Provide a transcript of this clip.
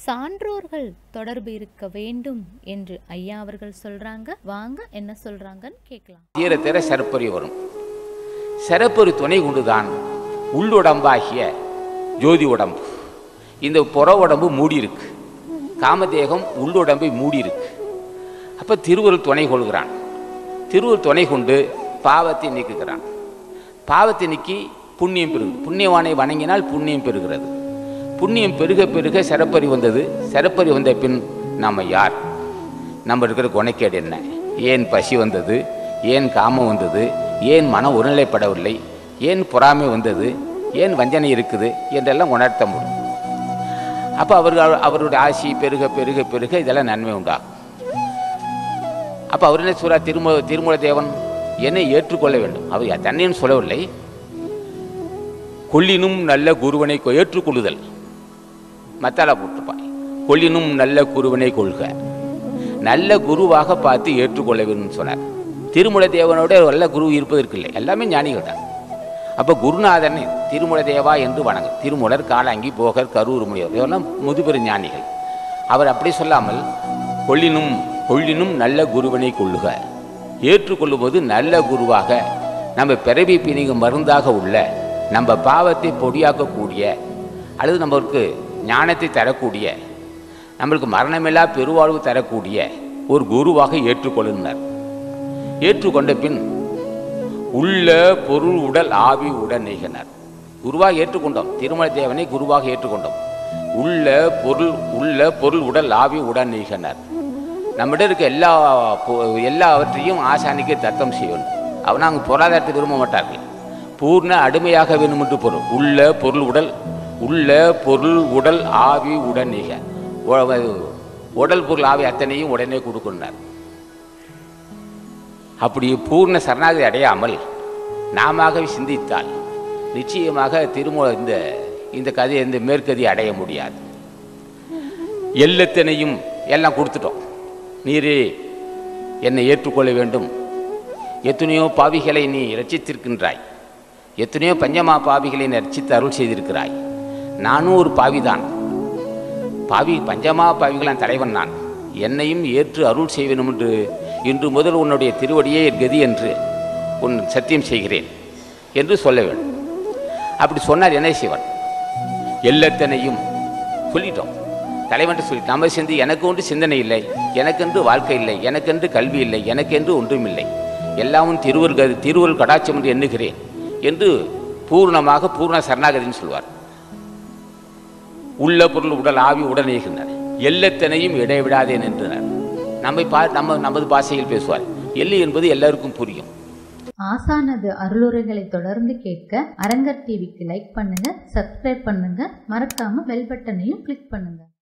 சான்றோர்கள் தொடர்பு இருக்க வேண்டும் என்று ஐயா அவர்கள் சொல்றாங்க வாங்க என்ன சொல்றாங்கன்னு கேட்கலாம் தீர தீர சரப்பொறி வரும் சரப்பொறி துணை கொண்டுதான் உள்ளுடம்பாகிய ஜோதி உடம்பு இந்த புற உடம்பு மூடி இருக்கு காமதேகம் உள்ளுடம்பை மூடி இருக்கு அப்போ திருவருள் துணை கொள்கிறான் திருவருள் துணை கொண்டு பாவத்தை நீக்குகிறான் பாவத்தை நீக்கி புண்ணியம் பெருகு புண்ணியவானை வணங்கினால் புண்ணியம் பெறுகிறது புண்ணியம் பெருக பெருக சிறப்பறி வந்தது சிறப்பறி வந்த பின் நாம் யார் நம்ம இருக்கிற குணக்கேடு என்ன ஏன் பசி வந்தது ஏன் காமம் வந்தது ஏன் மனம் ஒருநிலைப்படவில்லை ஏன் பொறாமை வந்தது ஏன் வஞ்சனை இருக்குது என்றெல்லாம் உணர்த்த முடியும் அப்போ அவர்கள் அவருடைய ஆசி பெருக பெருக பெருக இதெல்லாம் நன்மை உண்டாகும் அப்போ அவர் என்ன சொல்றார் திருமூல திருமூல தேவன் என்னை ஏற்றுக்கொள்ள வேண்டும் அவர் தன்னையும் சொல்லவில்லை கொல்லினும் நல்ல குருவனை கொ- ஏற்றுக்கொள்ளுதல் மத்தாலா போட்டுப்பாய் கொல்லினும் நல்ல குருவனை கொள்க நல்ல குருவாக பார்த்து ஏற்றுக்கொள்ள வேண்டும் சொன்னார் திருமுல தேவனோட ஒரு நல்ல குரு இருப்பதற்கு இல்லை எல்லாமே ஞானிகள் தான் அப்போ குருநாதன் திருமுல தேவா என்று வணங்கு திருமுலர் காலாங்கி போகர் கரூர் முனிவர் இவரெல்லாம் முதுபெரு ஞானிகள் அவர் அப்படி சொல்லாமல் கொள்ளினும் கொள்ளினும் நல்ல குருவனை கொள்ளுக ஏற்றுக்கொள்ளும்போது நல்ல குருவாக நம்ம பிறவி பிணிகு மருந்தாக உள்ள நம்ம பாவத்தை பொடியாக்கக்கூடிய அல்லது நம்மளுக்கு ஞானத்தை தரக்கூடிய நம்மளுக்கு மரணமில்லா பெருவாழ்வு தரக்கூடிய ஒரு குருவாக ஏற்றுக்கொள்ளுனர் ஏற்றுக்கொண்ட பின் உள்ள பொருள் உடல் ஆவி உடன் நெய்கினார் குருவாக ஏற்றுக்கொண்டோம் திருமண தேவனை குருவாக ஏற்றுக்கொண்டோம் உள்ள பொருள் உள்ள பொருள் உடல் ஆவி உடன் நெய்கினார் நம்மிடம் இருக்க எல்லா பொ- எல்லாவற்றையும் ஆசானிக்கு தத்தம் செய்யணும் அவன் அவங்க பொருளாதாரத்தை விரும்ப மாட்டார்கள் பூர்ண அடிமையாக வேணும் என்று பொருள் உள்ள பொருள் உடல் உள்ள பொருள் உடல் ஆவி உடன் நெய்க உ- உடல் பொருள் ஆவி அத்தனையும் உடனே கொடுக்கின்றார் அப்படி பூர்ண சரணாகதி அடையாமல் நாமவே சிந்தித்தால் நிச்சயமாக திருமூல இந்த இந்த கதையை இந்த மேற்கதி அடைய முடியாது எல்லாத்தனையும் எல்லாம் கொடுத்துட்டோம் நீரே என்னை ஏற்றுக்கொள்ள வேண்டும் எத்தனையோ பாவிகளை நீ ரட்சித்திருக்கின்றாய் எத்தனையோ பஞ்சமா பாவிகளை நீ ரட்சித்து அருள் செய்திருக்கிறாய் நானும் ஒரு பாவிதான் பாவி பஞ்சமா பாவிகளான் தலைவன் நான் என்னையும் ஏற்று அருள் செய்வேனும் என்று இன்று முதல் உன்னுடைய திருவடியே என் கதி என்று உன் சத்தியம் செய்கிறேன் என்று சொல்ல வேண்டும் அப்படி சொன்னார் என்ன செய்வான் எல்லாத்தனையும் சொல்லிட்டோம் தலைவன் சொல்லி நம்ம சிந்தி எனக்கு ஒன்று சிந்தனை இல்லை எனக்கென்று வாழ்க்கை இல்லை எனக்கென்று கல்வி இல்லை எனக்கென்று ஒன்றும் இல்லை எல்லாமும் திருவருள் கதி திருவருள் கடாட்சம் என்று எண்ணுகிறேன் என்று பூர்ணமாக பூர்ண சரணாகதின்னு சொல்வார் உள்ள பொருள் உடல் ஆவி உடனேகின்றன எல்லத்தனையும் இடைவிடாதேன் என்றனர் நம்மை பா நம்ம நமது பாஷையில் பேசுவார் எல்லு என்பது எல்லாருக்கும் புரியும் ஆசானது அருளுரைகளை தொடர்ந்து கேட்க அரங்கர் டிவிக்கு லைக் பண்ணுங்க சப்ஸ்கிரைப் பண்ணுங்க மறக்காம பெல் பட்டனையும் கிளிக் பண்ணுங்க